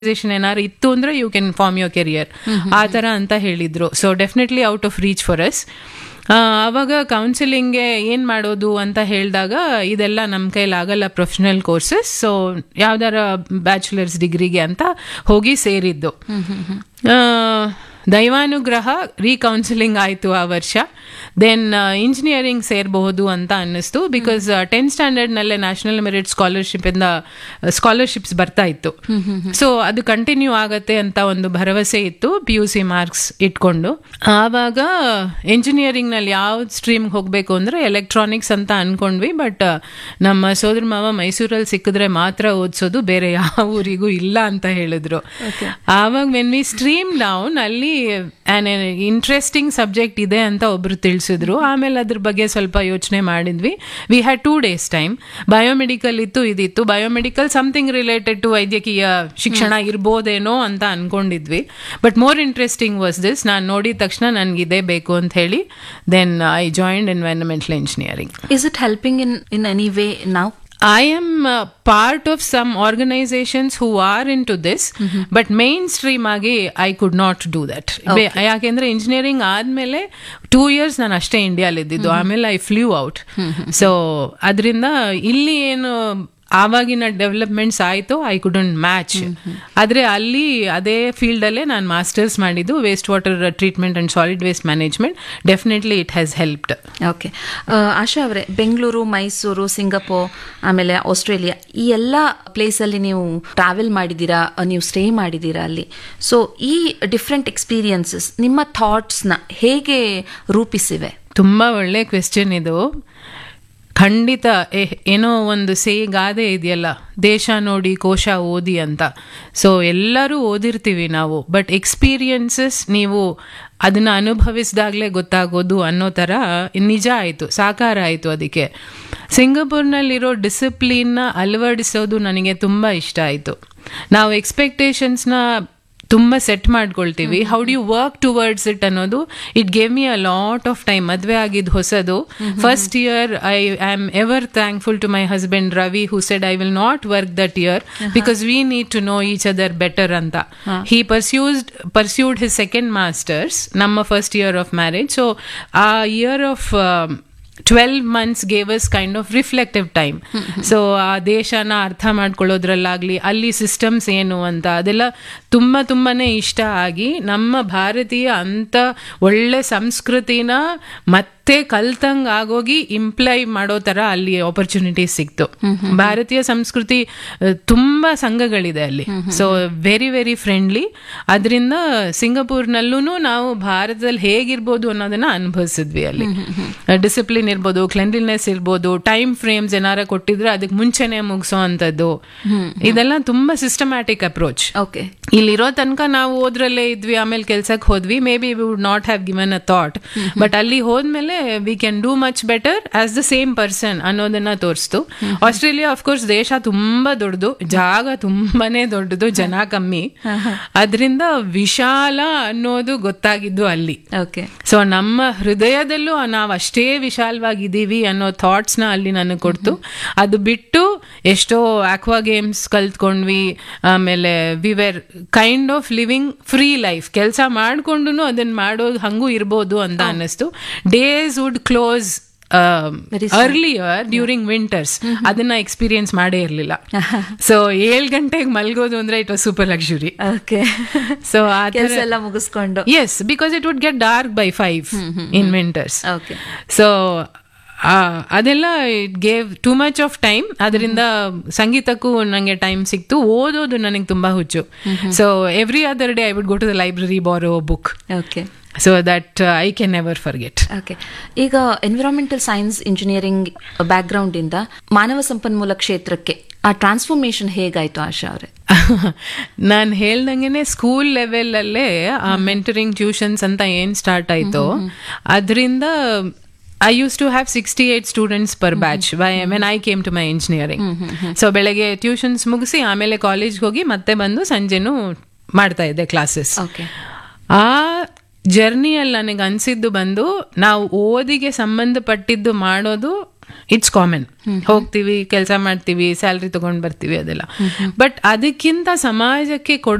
Organisation ಏನಾದ್ರು ಇತ್ತು ಅಂದ್ರೆ you can form your career ಆ ಥರ ಅಂತ ಹೇಳಿದ್ರು so definitely out of reach for us ಅವಾಗ ಕೌನ್ಸಿಲಿಂಗ್ಗೆ ಏನು ಮಾಡೋದು ಅಂತ ಹೇಳಿದಾಗ ಇದೆಲ್ಲ ನಮ್ಮ ಕೈಲಿ ಆಗಲ್ಲ ಪ್ರೊಫೆಷನಲ್ ಕೋರ್ಸಸ್ ಸೊ ಯಾವ್ದಾರ ಬ್ಯಾಚುಲರ್ಸ್ ಡಿಗ್ರಿಗೆ ಅಂತ ಹೋಗಿ ಸೇರಿದ್ದು ಆ, ದೈವಾನುಗ್ರಹ ರೀಕೌನ್ಸಿಲಿಂಗ್ ಆಯಿತು ಆ ವರ್ಷ ದೆನ್ ಇಂಜಿನಿಯರಿಂಗ್ ಸೇರಬಹುದು ಅಂತ ಅನ್ನಿಸ್ತು ಬಿಕಾಸ್ ಟೆಂತ್ ಸ್ಟ್ಯಾಂಡರ್ಡ್ನಲ್ಲೇ ನ್ಯಾಷನಲ್ ಮೆರಿಟ್ ಸ್ಕಾಲರ್ಶಿಪ್ ಇಂದ ಸ್ಕಾಲರ್ಶಿಪ್ಸ್ ಬರ್ತಾ ಇತ್ತು ಸೊ ಅದು ಕಂಟಿನ್ಯೂ ಆಗತ್ತೆ ಅಂತ ಒಂದು ಭರವಸೆ ಇತ್ತು ಪಿ ಯು ಸಿ ಮಾರ್ಕ್ಸ್ ಇಟ್ಕೊಂಡು ಆವಾಗ ಇಂಜಿನಿಯರಿಂಗ್ ನಲ್ಲಿ ಯಾವ ಸ್ಟ್ರೀಮ್ ಹೋಗಬೇಕು ಅಂದ್ರೆ ಎಲೆಕ್ಟ್ರಾನಿಕ್ಸ್ ಅಂತ ಅನ್ಕೊಂಡ್ವಿ ಬಟ್ ನಮ್ಮ ಸೋದರ ಮಾವ ಮೈಸೂರಲ್ಲಿ ಸಿಕ್ಕಿದ್ರೆ ಮಾತ್ರ ಓದಿಸೋದು ಬೇರೆ ಯಾವ ಊರಿಗೂ ಇಲ್ಲ ಅಂತ ಹೇಳಿದ್ರು ಆವಾಗ ವೆನ್ ವಿ ಸ್ಟ್ರೀಮ್ ಡೌನ್ ಅಲ್ಲಿ ಇಂಟ್ರೆಸ್ಟಿಂಗ್ ಸಬ್ಜೆಕ್ಟ್ ಇದೆ ಅಂತ ಒಬ್ರು ತಿಳಿಸಿದ್ರು ಆಮೇಲೆ ಅದ್ರ ಬಗ್ಗೆ ಸ್ವಲ್ಪ ಯೋಚನೆ ಮಾಡಿದ್ವಿ we had two days time biomedical ಇತ್ತು ಇದಿತ್ತು ಬಯೋಮೆಡಿಕಲ್ ಸಮಥಿಂಗ್ ರಿಲೇಟೆಡ್ ಟು ವೈದ್ಯಕೀಯ ಶಿಕ್ಷಣ ಇರ್ಬೋದೇನೋ ಅಂತ ಅನ್ಕೊಂಡಿದ್ವಿ but more interesting was this ನಾನು ನೋಡಿದ ತಕ್ಷಣ ನನಗೆ ಇದೇ ಬೇಕು ಅಂತ ಹೇಳಿ then I joined environmental engineering Is it helping in, in any way now? I am uh, part of some organizations who are into this, but mainstream ಆಗಿ I could not do that ಯಾಕೆಂದ್ರೆ engineering ಆದ್ಮೇಲೆ two years ನಾನು ಅಷ್ಟೇ ಇಂಡಿಯಾಲಿ ಇದ್ದಿದ್ದು ಆಮೇಲೆ I flu out so ಅದರಿಂದ ಇಲ್ಲಿ ಏನು ಆವಾಗಿನ ಡೆವಲಪ್ಮೆಂಟ್ಸ್ ಆಯಿತು ಐ ಕುಡಂಟ್ ಮ್ಯಾಚ್ ಆದರೆ ಅಲ್ಲಿ ಅದೇ ಫೀಲ್ಡಲ್ಲೇ ನಾನು ಮಾಸ್ಟರ್ಸ್ ಮಾಡಿದ್ದು waste water treatment and solid waste management definitely it has helped okay Asha ಅವರೇ ಬೆಂಗಳೂರು ಮೈಸೂರು ಸಿಂಗಪೂರ್ ಆಮೇಲೆ ಆಸ್ಟ್ರೇಲಿಯಾ ಈ ಎಲ್ಲ ಪ್ಲೇಸಲ್ಲಿ ನೀವು ಟ್ರಾವೆಲ್ ಮಾಡಿದ್ದೀರಾ ಅಹ್, ನೀವು ಸ್ಟೇ ಮಾಡಿದ್ದೀರಾ ಅಲ್ಲಿ ಸೊ ಈ ಡಿಫ್ರೆಂಟ್ ಎಕ್ಸ್ಪೀರಿಯನ್ಸಸ್ ನಿಮ್ಮ ಥಾಟ್ಸ್ನ ಹೇಗೆ ರೂಪಿಸಿವೆ ತುಂಬಾ ಒಳ್ಳೆ ಕ್ವೆಶ್ಚನ್ ಇದು ಖಂಡಿತ ಏ- ಏನೋ ಒಂದು ಸೇ ಗಾದೆ ಇದೆಯಲ್ಲ ದೇಶ ನೋಡಿ ಕೋಶ ಓದಿ ಅಂತ ಸೊ ಎಲ್ಲರೂ ಓದಿರ್ತೀವಿ ನಾವು ಬಟ್ ಎಕ್ಸ್ಪೀರಿಯನ್ಸಸ್ ನೀವು ಅದನ್ನ ಅನುಭವಿಸಿದಾಗಲೇ ಗೊತ್ತಾಗೋದು ಅನ್ನೋ ಥರ ನಿಜ ಆಯಿತು ಸಾಕಾರ ಆಯಿತು ಅದಕ್ಕೆ ಸಿಂಗಪೂರ್ನಲ್ಲಿರೋ ಡಿಸಿಪ್ಲಿನ್ನ ಅಳವಡಿಸೋದು ನನಗೆ ತುಂಬ ಇಷ್ಟ ಆಯಿತು ನಾವು ಎಕ್ಸ್ಪೆಕ್ಟೇಷನ್ಸ್ನ ತುಂಬ ಸೆಟ್ ಮಾಡ್ಕೊಳ್ತೀವಿ how do you work towards it ಅನ್ನೋದು it gave me a lot of time ಮದುವೆ ಆಗಿದ್ದು ಹೊಸದು first year I I am ever thankful to my husband Ravi who said I will not work that year because we need to know each other better ಅಂತ he pursued pursued his second masters ನಮ್ಮ first year of marriage so ಆ year of twelve months gave us kind of reflective time so ಆ ದೇಶನ ಅರ್ಥ ಮಾಡ್ಕೊಳ್ಳೋದ್ರಲ್ಲಾಗ್ಲಿ ಅಲ್ಲಿ systems ಏನು ಅಂತ ಅದೆಲ್ಲ ತುಂಬ ತುಂಬಾನೇ ಇಷ್ಟ ಆಗಿ ನಮ್ಮ ಭಾರತೀಯ ಅಂತ ಒಳ್ಳೆ ಸಂಸ್ಕೃತಿನ ಮತ್ತೆ ಕಲ್ತಂಗ್ ಆಗೋಗಿ ಇಂಪ್ಲೈ ಮಾಡೋ ತರ ಅಲ್ಲಿ ಆಪರ್ಚುನಿಟೀಸ್ ಸಿಕ್ತು ಭಾರತೀಯ ಸಂಸ್ಕೃತಿ ಆ, ತುಂಬಾ ಸಂಘಗಳಿದೆ ಅಲ್ಲಿ ಸೊ ವೆರಿ ವೆರಿ ಫ್ರೆಂಡ್ಲಿ ಅದರಿಂದ ಸಿಂಗಪೂರ್ನಲ್ಲೂ ನಾವು ಭಾರತದಲ್ಲಿ ಹೇಗಿರ್ಬೋದು ಅನ್ನೋದನ್ನ ಅನುಭವಿಸಿದ್ವಿ ಅಲ್ಲಿ ಡಿಸಿಪ್ಲಿನ್ ಇರ್ಬೋದು ಕ್ಲೆನ್ಲಿನೆಸ್ ಇರ್ಬೋದು ಟೈಮ್ ಫ್ರೇಮ್ಸ್ ಏನಾರ ಕೊಟ್ಟಿದ್ರೆ ಅದಕ್ಕೆ ಮುಂಚೆನೆ ಮುಗಿಸೋ ಅಂಥದ್ದು ಇದೆಲ್ಲ ತುಂಬಾ ಸಿಸ್ಟಮ್ಯಾಟಿಕ್ ಅಪ್ರೋಚ್ ಓಕೆ ಇಲ್ಲಿರೋ ತನಕ ನಾವು ಓದ್ರಲ್ಲೇ ಇದ್ವಿ ಆಮೇಲೆ ಕೆಲ್ಸಕ್ಕೆ ಹೋದ್ವಿ maybe we would not have given a thought but ಅಲ್ಲಿ ಹೋದ್ಮೇಲೆ we can do much better as the same person ಅನ್ನೋದನ್ನ ತೋರಿಸ್ತು ಆಸ್ಟ್ರೇಲಿಯಾ ಅಫ್ಕೋರ್ಸ್ ದೇಶ ತುಂಬಾ ದೊಡ್ಡದು ಜಾಗ ತುಂಬಾನೇ ದೊಡ್ಡದು ಜನ ಕಮ್ಮಿ ಅದರಿಂದ ವಿಶಾಲ ಅನ್ನೋದು ಗೊತ್ತಾಗಿದ್ದು ಅಲ್ಲಿ ಓಕೆ ಸೊ ನಮ್ಮ ಹೃದಯದಲ್ಲೂ ನಾವು ಅಷ್ಟೇ ವಿಶಾಲವಾಗಿದ್ದೀವಿ ಅನ್ನೋ ಥಾಟ್ಸ್ನ ಅಲ್ಲಿ ನನಗೆ ಕೊಡ್ತು ಅದು ಬಿಟ್ಟು ಎಷ್ಟೋ ಆಕ್ವಾ ಗೇಮ್ಸ್ ಕಲ್ತ್ಕೊಂಡ್ವಿ ಆಮೇಲೆ we were kind of living free life ಕೆಲಸ ಮಾಡ್ಕೊಂಡು ಅದನ್ನ ಮಾಡೋದು ಹಂಗೂ ಇರ್ಬೋದು ಅಂತ ಅನ್ನಿಸ್ತು days would close earlier during winters ಅದನ್ನ ಎಕ್ಸ್ಪೀರಿಯನ್ಸ್ ಮಾಡೇ ಇರಲಿಲ್ಲ ಸೊ ಏಳು ಗಂಟೆಗೆ ಮಲ್ಗೋದು ಅಂದ್ರೆ it was super luxury okay so ಆ ಕೆಲಸ ಎಲ್ಲ ಮುಗಿಸ್ಕೊಂಡು yes because it would get dark by five in winters okay so ಅದೆಲ್ಲ it gave too much of time ಅದರಿಂದ ಸಂಗೀತಕ್ಕೂ ನನಗೆ ಟೈಮ್ ಸಿಕ್ತು ಓದೋದು ನನಗೆ ತುಂಬಾ ಹುಚ್ಚು so every other day I would go to the library borrow book okay so that I can never forget okay ಈಗ ಎನ್ವಿರಾನ್ಮೆಂಟಲ್ ಸೈನ್ಸ್ ಇಂಜಿನಿಯರಿಂಗ್ ಬ್ಯಾಕ್ಗ್ರೌಂಡ್ ಇಂದ ಮಾನವ ಸಂಪನ್ಮೂಲ ಕ್ಷೇತ್ರಕ್ಕೆ ಆ ಟ್ರಾನ್ಸ್ಫಾರ್ಮೇಶನ್ ಹೇಗಾಯ್ತು ಆಶಾ ಅವರೇ ನಾನು ಹೇಳ್ದಂಗೆನೆ ಸ್ಕೂಲ್ ಲೆವೆಲಲ್ಲೇ ಆ ಮೆಂಟರಿಂಗ್ ಟ್ಯೂಷನ್ಸ್ ಅಂತ ಏನ್ ಸ್ಟಾರ್ಟ್ ಆಯ್ತು ಅದರಿಂದ I used to have sixty eight students per batch when I came to my engineering so ಬೆಳಗ್ಗೆ ಟ್ಯೂಷನ್ಸ್ ಮುಗಿಸಿ ಆಮೇಲೆ ಕಾಲೇಜ್ಗೆ ಹೋಗಿ ಮತ್ತೆ ಬಂದು ಸಂಜೆನೂ ಮಾಡ್ತಾ ಇದ್ದೆ ಕ್ಲಾಸಸ್ ಓಕೆ ಆ ಜರ್ನಿಯಲ್ಲಿ ನನಗೆ ಅನ್ಸಿದ್ದು ಬಂದು ನಾವು ಓದಿಗೆ ಸಂಬಂಧಪಟ್ಟಿದ್ದು ಮಾಡೋದು ಇಟ್ಸ್ ಕಾಮನ್ ಹೋಗ್ತೀವಿ ಕೆಲಸ ಮಾಡ್ತೀವಿ ಸ್ಯಾಲ್ರಿ ತಗೊಂಡ್ ಬರ್ತೀವಿ ಅದೆಲ್ಲ ಬಟ್ ಅದಕ್ಕಿಂತ ಸಮಾಜಕ್ಕೆ ಕೊಡೋ